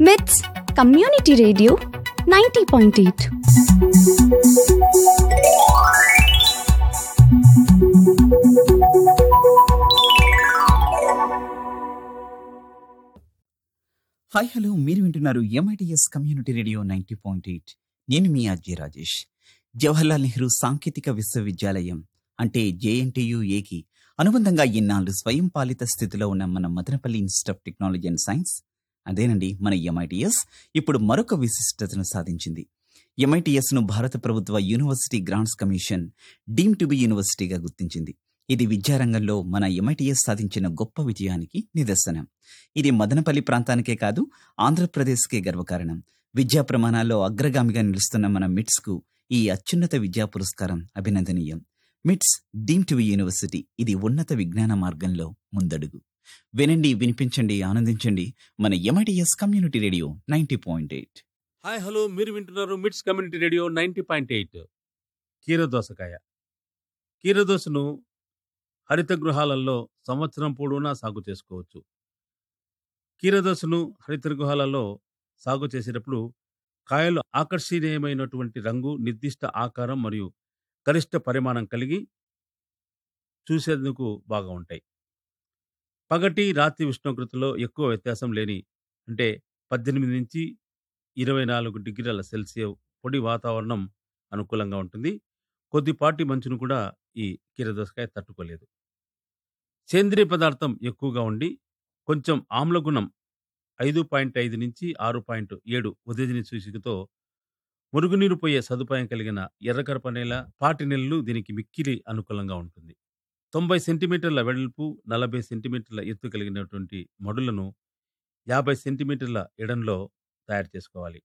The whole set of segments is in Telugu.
మిట్స్ community radio ninety point eight hi hello మీరు వింటున్నారు MITS community radio ninety point eight నేను మీ అజయ్ రాజేష్ జవహర్లాల్ నెహ్రూ సాంకేతిక విశ్వవిద్యాలయం అంటే జేఎన్టీయు ఏకి అనుబంధంగా ఇన్నాళ్ళు స్వయం పాలిత స్థితిలో ఉన్న మన Madanapalle institute of technology and science అదేనండి మన ఎంఐటిఎస్ ఇప్పుడు మరొక విశిష్టతను సాధించింది ఎంఐటిఎస్ ను భారత ప్రభుత్వ university grants commission deem to be యూనివర్సిటీగా గుర్తించింది ఇది విద్యారంగంలో మన ఎంఐటిఎస్ సాధించిన గొప్ప విజయానికి నిదర్శనం ఇది మదనపల్లి ప్రాంతానికే కాదు ఆంధ్రప్రదేశ్కే గర్వకారణం విద్యా ప్రమాణాల్లో అగ్రగామిగా నిలుస్తున్న మన మిట్స్ కు ఈ అత్యున్నత విద్యా పురస్కారం అభినందనీయం మిట్స్ డీమ్ టు యూనివర్సిటీ ఇది ఉన్నత విజ్ఞాన మార్గంలో ముందడుగు వినండి వినిపించండి ఆనందించండి మన MITS community radio ninety point eight hi hello మీరు వింటున్నారు MITS community radio ninety point eight కీరదోసకాయ కీరదోసను హరిత గృహాలలో సంవత్సరం పొడవునా సాగు చేసుకోవచ్చు కీరదోసను హరిత గృహాలలో సాగు చేసేటప్పుడు కాయలు ఆకర్షణీయమైనటువంటి రంగు నిర్దిష్ట ఆకారం మరియు గరిష్ట పరిమాణం కలిగి చూసేందుకు బాగా ఉంటాయి పగటి రాత్రి ఉష్ణోగ్రతలో ఎక్కువ వ్యత్యాసం లేని అంటే పద్దెనిమిది నుంచి ఇరవై నాలుగు డిగ్రీల సెల్సియస్ పొడి వాతావరణం అనుకూలంగా ఉంటుంది కొద్దిపాటి మంచును కూడా ఈ కీరదోసకాయ తట్టుకోలేదు సేంద్రియ పదార్థం ఎక్కువగా ఉండి కొంచెం ఆమ్లగుణం ఐదు పాయింట్ ఐదు నుంచి ఆరు పాయింట్ ఏడు ఉదయజని సూచికతో మురుగునీరు పోయే సదుపాయం కలిగిన ఎర్రకరప నేల పాటి నెలలు దీనికి మిక్కిలి అనుకూలంగా ఉంటుంది తొంభై సెంటీమీటర్ల వెడల్పు నలభై సెంటీమీటర్ల ఎత్తు కలిగినటువంటి మడులను యాభై సెంటీమీటర్ల ఎడంలో తయారు చేసుకోవాలి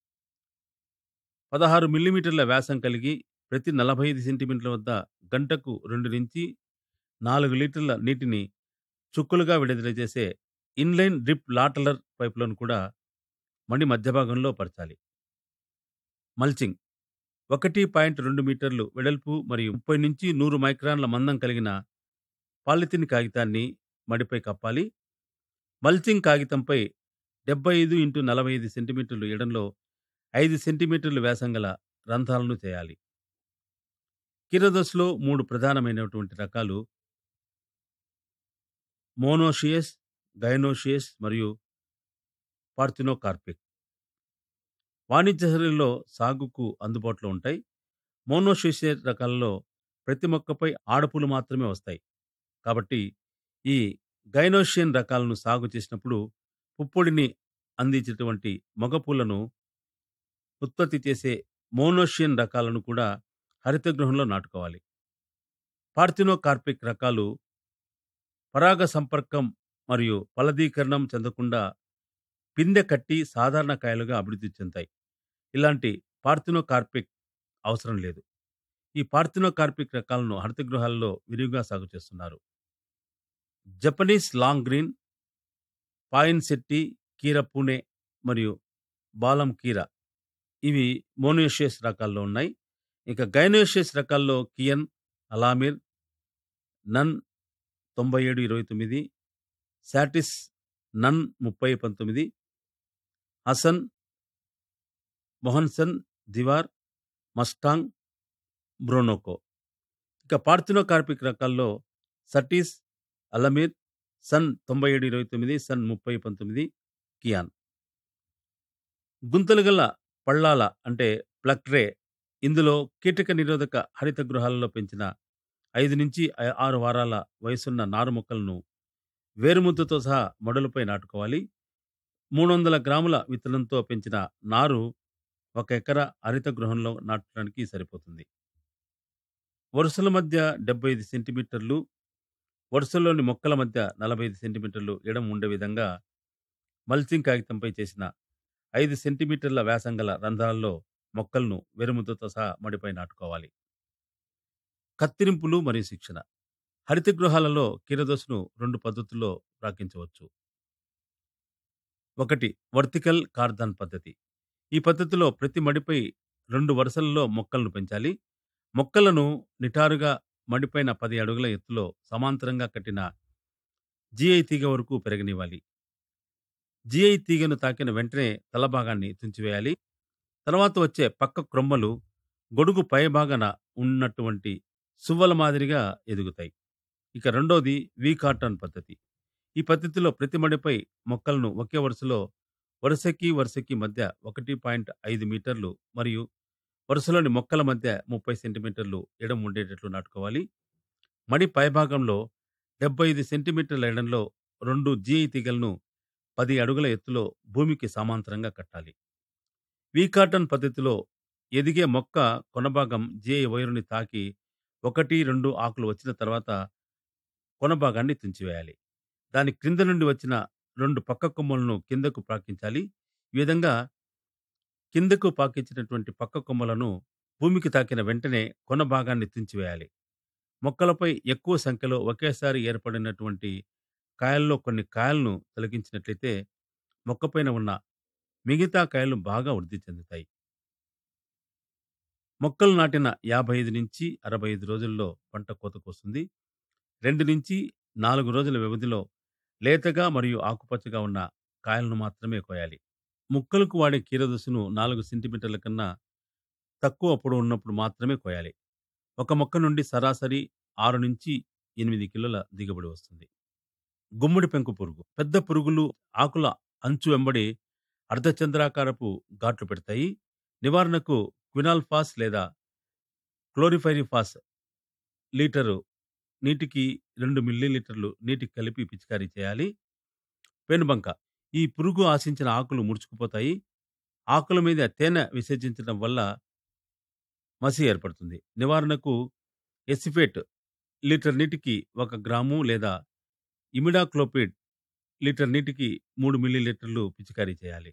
పదహారు మిల్లీమీటర్ల వ్యాసం కలిగి ప్రతి నలభై ఐదు సెంటీమీటర్ల వద్ద గంటకు రెండు నుంచి నాలుగు లీటర్ల నీటిని చుక్కలుగా విడుదల చేసే ఇన్లైన్ డ్రిప్ లాటలర్ పైపులను కూడా మడి మధ్య భాగంలో పరచాలి మల్చింగ్ ఒకటి పాయింట్ రెండు మీటర్లు వెడల్పు మరియు ముప్పై నుంచి నూరు మైక్రాన్ల మందం కలిగిన పాలిథిన్ కాగితాన్ని మడిపై కప్పాలి మల్చింగ్ కాగితంపై డెబ్బై ఐదు ఇంటూ నలభై ఐదు సెంటీమీటర్లు ఎడంలో ఐదు సెంటీమీటర్లు వ్యాసం గల రంధ్రాలను చేయాలి కిరదోస్లో మూడు ప్రధానమైనటువంటి రకాలు మోనోషియస్ గైనోషియస్ మరియు పార్థినోకార్పిక్ వాణిజ్య శైలిలో సాగుకు అందుబాటులో ఉంటాయి మోనోషియస్ రకాలలో ప్రతి మొక్కపై ఆడపులు మాత్రమే వస్తాయి కాబట్టి ఈ గైనోషియన్ రకాలను సాగు చేసినప్పుడు పుప్పొడిని అందించేటువంటి మగపూలను ఉత్పత్తి చేసే మోనోషియన్ రకాలను కూడా హరిత గృహంలో నాటుకోవాలి పార్థినోకార్పిక్ రకాలు పరాగ సంపర్కం మరియు ఫలదీకరణం చెందకుండా పిందె కట్టి సాధారణ కాయలుగా అభివృద్ధి చెందాయి ఇలాంటి పార్థినోకార్పిక్ అవసరం లేదు ఈ పార్థినోకార్పిక్ రకాలను హరిత గృహాల్లో విరివిగా సాగు చేస్తున్నారు జపనీస్ లాంగ్ గ్రీన్ పాయిన్ శెట్టి కీర పూణే మరియు బాలం కీర ఇవి మోనోషియస్ రకాల్లో ఉన్నాయి ఇక గైనోషియస్ రకాల్లో కియన్ అలామిర్ నన్ తొంభై ఏడు ఇరవై తొమ్మిది శాటిస్ నన్ ముప్పై పంతొమ్మిది హసన్ మొహన్సన్ దివార్ మస్టాంగ్ బ్రోనోకో ఇక పార్థినోకార్పిక్ రకాల్లో సటీస్ అలమీర్ సన్ తొంభై ఏడు ఇరవై తొమ్మిది సన్ ముప్పై పంతొమ్మిది కియాన్ గుంతలు గల పళ్ళాల అంటే ప్లక్ట్రే ఇందులో కీటక నిరోధక హరిత గృహాలలో పెంచిన ఐదు నుంచి ఆ- ఆరు వారాల వయసున్న నారు మొక్కలను వేరుముద్దతో సహా మడులపై నాటుకోవాలి మూడు వందల గ్రాముల విత్తనంతో పెంచిన నారు ఒక ఎకరా హరిత గృహంలో నాటడానికి సరిపోతుంది వరుసల మధ్య డెబ్బై ఐదు సెంటీమీటర్లు వరుసలోని మొక్కల మధ్య నలభై ఐదు సెంటీమీటర్లు ఎడం ఉండే విధంగా మల్చింగ్ కాగితంపై చేసిన ఐదు సెంటీమీటర్ల వ్యాసం గల రంధ్రాల్లో మొక్కలను వెరుముద్దతో సహా మడిపై నాటుకోవాలి కత్తిరింపులు మరియు శిక్షణ హరిత గృహాలలో కీరదోసను రెండు పద్ధతుల్లో రాకించవచ్చు ఒకటి వర్టికల్ కార్దాన్ పద్ధతి ఈ పద్ధతిలో ప్రతి మడిపై రెండు వరుసలలో మొక్కలను పెంచాలి మొక్కలను నిటారుగా మడిపైన పది అడుగుల ఎత్తులో సమాంతరంగా కట్టిన జీఐ తీగ వరకు పెరగనివ్వాలి జిఐ తీగను తాకిన వెంటనే తల భాగాన్ని తుంచివేయాలి తర్వాత వచ్చే పక్క క్రొమ్మలు గొడుగు పై భాగాన ఉన్నటువంటి సువ్వల మాదిరిగా ఎదుగుతాయి ఇక రెండోది వి కాటన్ పద్ధతి ఈ పద్ధతిలో ప్రతి మడిపై మొక్కలను ఒకే వరుసలో వరుసకి వరుసకి మధ్య ఒకటి పాయింట్ ఐదు మీటర్లు మరియు వరుసలోని మొక్కల మధ్య ముప్పై సెంటీమీటర్లు ఎడం ఉండేటట్లు నాటుకోవాలి మడి పైభాగంలో డెబ్బై ఐదు సెంటీమీటర్ల ఎడంలో రెండు జిఐ తీగలను పది అడుగుల ఎత్తులో భూమికి సమాంతరంగా కట్టాలి వి కాటన్ పద్ధతిలో ఎదిగే మొక్క కొనభాగం జిఐ వైరుని తాకి ఒకటి రెండు ఆకులు వచ్చిన తర్వాత కొనభాగాన్ని తుంచివేయాలి దాని క్రింద నుండి వచ్చిన రెండు పక్క కొమ్మలను కిందకు పాకించాలి ఈ విధంగా కిందకు పాకించినటువంటి పక్క కొమ్మలను భూమికి తాకిన వెంటనే కొన భాగాన్ని తుంచివేయాలి మొక్కలపై ఎక్కువ సంఖ్యలో ఒకేసారి ఏర్పడినటువంటి కాయల్లో కొన్ని కాయలను తొలగించినట్లయితే మొక్కపైన ఉన్న మిగతా కాయలు బాగా వృద్ధి చెందుతాయి మొక్కలు నాటిన యాభై ఐదు నుంచి అరవై ఐదు రోజుల్లో పంట కోతకు వస్తుంది రెండు నుంచి నాలుగు రోజుల వ్యవధిలో లేతగా మరియు ఆకుపచ్చగా ఉన్న కాయలను మాత్రమే కోయాలి ముక్కలకు వాడే కీరదశను నాలుగు సెంటీమీటర్ల కన్నా తక్కువ పొడవు ఉన్నప్పుడు మాత్రమే కోయాలి ఒక మొక్క నుండి సరాసరి ఆరు నుంచి ఎనిమిది కిలోల దిగుబడి వస్తుంది గుమ్మడి పెంకు పురుగు పెద్ద పురుగులు ఆకుల అంచు వెంబడి అర్ధచంద్రాకారపు ఘాట్లు పెడతాయి నివారణకు క్వినాల్ఫాస్ లేదా క్లోరిఫైరిఫాస్ లీటరు నీటికి రెండు మిల్లీలీటర్లు నీటికి కలిపి పిచికారీ చేయాలి పెనుబంక ఈ పురుగు ఆశించిన ఆకులు ముడుచుకుపోతాయి ఆకుల మీద తేనె విసర్జించడం వల్ల మసి ఏర్పడుతుంది నివారణకు ఎసిఫేట్ లీటర్ నీటికి ఒక గ్రాము లేదా ఇమిడాక్లోపిడ్ లీటర్ నీటికి మూడు మిల్లీలీటర్లు పిచికారీ చేయాలి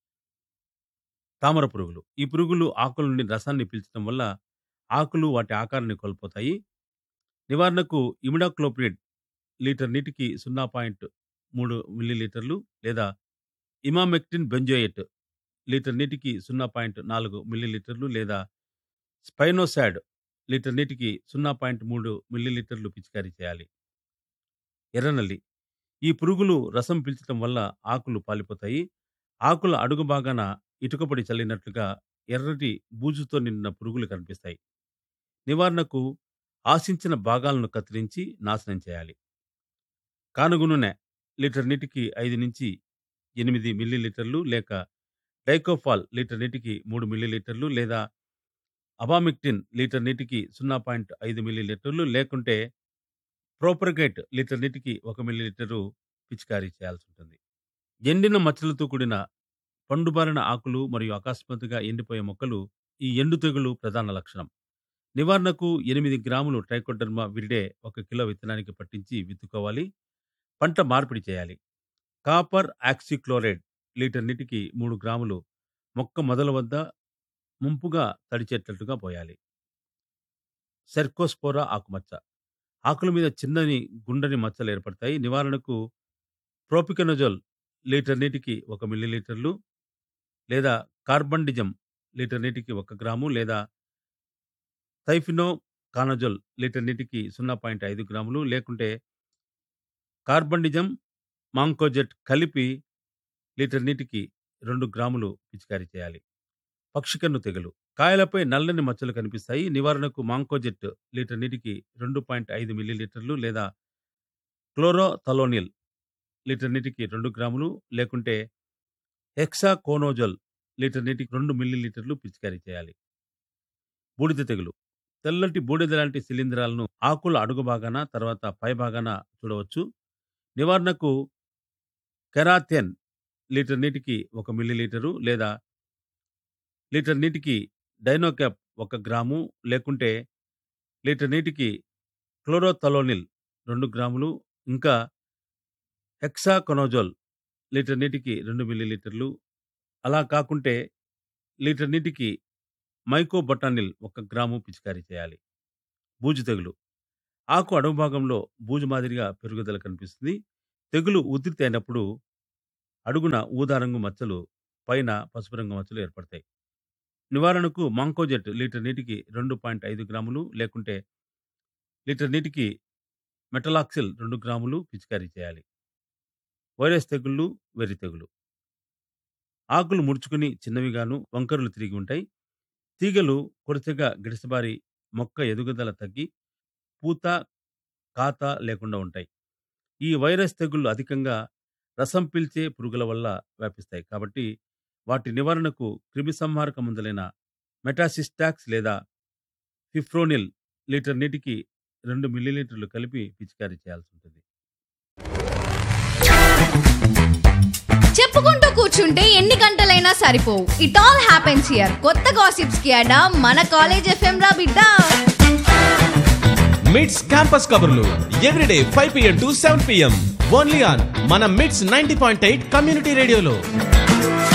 తామర పురుగులు ఈ పురుగులు ఆకుల నుండి రసాన్ని పీల్చడం వల్ల ఆకులు వాటి ఆకారాన్ని కోల్పోతాయి నివారణకు ఇమిడాక్లోపిడ్ లీటర్ నీటికి సున్నా పాయింట్ మూడు మిల్లీలీటర్లు లేదా ఇమామెక్టిన్ బెంజోయేట్ లీటర్ నీటికి సున్నా పాయింట్ నాలుగు మిల్లీలీటర్లు లేదా స్పైనోసాడ్ లీటర్ నీటికి సున్నా పాయింట్ మూడు మిల్లీలీటర్లు పిచికారీ చేయాలి ఎర్రనల్లి ఈ పురుగులు రసం పీల్చడం వల్ల ఆకులు పాలిపోతాయి ఆకుల అడుగు భాగాన ఇటుకపొడి చల్లినట్లుగా ఎర్రటి బూజుతో నిండిన పురుగులు కనిపిస్తాయి నివారణకు ఆశించిన భాగాలను కత్తిరించి నాశనం చేయాలి కానుగు నూనె లీటర్ నీటికి ఐదు నుంచి ఎనిమిది మిల్లీలీటర్లు లేక డైకోఫాల్ లీటర్ నీటికి మూడు మిల్లీలీటర్లు లేదా అబామిక్టిన్ లీటర్ నీటికి సున్నా పాయింట్ ఐదు మిల్లీలీటర్లు లేకుంటే ప్రోపర్గైట్ లీటర్ నీటికి ఒక మిల్లీలీటరు పిచికారీ చేయాల్సి ఉంటుంది ఎండిన మచ్చలతో కూడిన పండుబారిన ఆకులు మరియు అకస్మాత్తుగా ఎండిపోయే మొక్కలు ఈ ఎండు తెగులు ప్రధాన లక్షణం నివారణకు ఎనిమిది గ్రాములు ట్రైకోడర్మా విరిడే ఒక కిలో విత్తనానికి పట్టించి విత్తుకోవాలి పంట మార్పిడి చేయాలి కాపర్ ఆక్సిక్లోరైడ్ లీటర్ నీటికి మూడు గ్రాములు మొక్క మొదల వద్ద ముంపుగా తడిచేటట్టుగా పోయాలి సెర్కోస్పోరా ఆకుమచ్చ ఆకుల మీద చిన్నని గుండని మచ్చలు ఏర్పడతాయి నివారణకు ప్రోపికనజోల్ లీటర్ నీటికి ఒక మిల్లీలీటర్లు లేదా కార్బండిజం లీటర్ నీటికి ఒక గ్రాము లేదా థైఫినో కానజోల్ లీటర్ నీటికి సున్నా పాయింట్ ఐదు గ్రాములు లేకుంటే కార్బండిజం మాంకోజెట్ కలిపి లీటర్ నీటికి రెండు గ్రాములు పిచికారీ చేయాలి పక్షికన్ను తెగులు కాయలపై నల్లని మచ్చలు కనిపిస్తాయి నివారణకు మాంకోజెట్ లీటర్ నీటికి రెండు పాయింట్ ఐదు మిల్లీలీటర్లు లేదా క్లోరోథలోనిల్ లీటర్ నీటికి రెండు గ్రాములు లేకుంటే హెక్సా కోనోజోల్ లీటర్ నీటికి రెండు మిల్లీలీటర్లు పిచికారీ చేయాలి బూడిద తెగులు తెల్లటి బూడిద లాంటి శిలీంధ్రాలను ఆకుల అడుగు భాగాన తర్వాత పై భాగాన చూడవచ్చు నివారణకు కెరాథెన్ లీటర్ నీటికి ఒక మిల్లీలీటరు లేదా లీటర్ నీటికి డైనోక్యాప్ ఒక గ్రాము లేకుంటే లీటర్ నీటికి క్లోరోథలోనిల్ రెండు గ్రాములు ఇంకా హెక్సాకొనోజోల్ లీటర్ నీటికి రెండు మిల్లీలీటర్లు అలా కాకుంటే లీటర్ నీటికి మైకోబొటానిల్ ఒక గ్రాము పిచికారీ చేయాలి బూజు తెగులు ఆకు అడుగు భాగంలో బూజు మాదిరిగా పెరుగుదల కనిపిస్తుంది తెగులు ఉధృతి అయినప్పుడు అడుగున ఊదా రంగు మచ్చలు పైన పసుపు రంగు మచ్చలు ఏర్పడతాయి నివారణకు మాంకోజెట్ లీటర్ నీటికి రెండు పాయింట్ ఐదు గ్రాములు లేకుంటే లీటర్ నీటికి మెటలాక్సిల్ రెండు గ్రాములు పిచికారీ చేయాలి వైరస్ తెగుళ్ళు వెర్రి తెగులు ఆకులు ముడుచుకుని చిన్నవిగాను వంకరులు తిరిగి ఉంటాయి తీగలు కొరచగా గిడిసబారి మొక్క ఎదుగుదల తగ్గి పూత కాత లేకుండా ఉంటాయి ఈ వైరస్ తెగుళ్ళు అధికంగా రసం పీల్చే పురుగుల వల్ల వ్యాపిస్తాయి కాబట్టి వాటి నివారణకు క్రిమి సంహారక మందులైన మెటాసిస్టాక్స్ లేదా ఫిఫ్రోనిల్ లీటర్ నీటికి రెండు మిల్లీలీటర్లు కలిపి పిచికారీ చేయాల్సి ఉంటుంది చెప్పుకుంటూ కూర్చుంటే ఎన్ని గంటలైనా సరిపోవు ఇట్ ఆల్ హ్యాపెన్స్ హియర్ కొత్త గాసిప్స్ కి అడా మన కాలేజ్ ఎఫ్ఎం రా బిడ్డ మిడ్స్ క్యాంపస్ కబుర్లు everyday five PM to seven PM only on మన MITS ninety point eight community రేడియోలో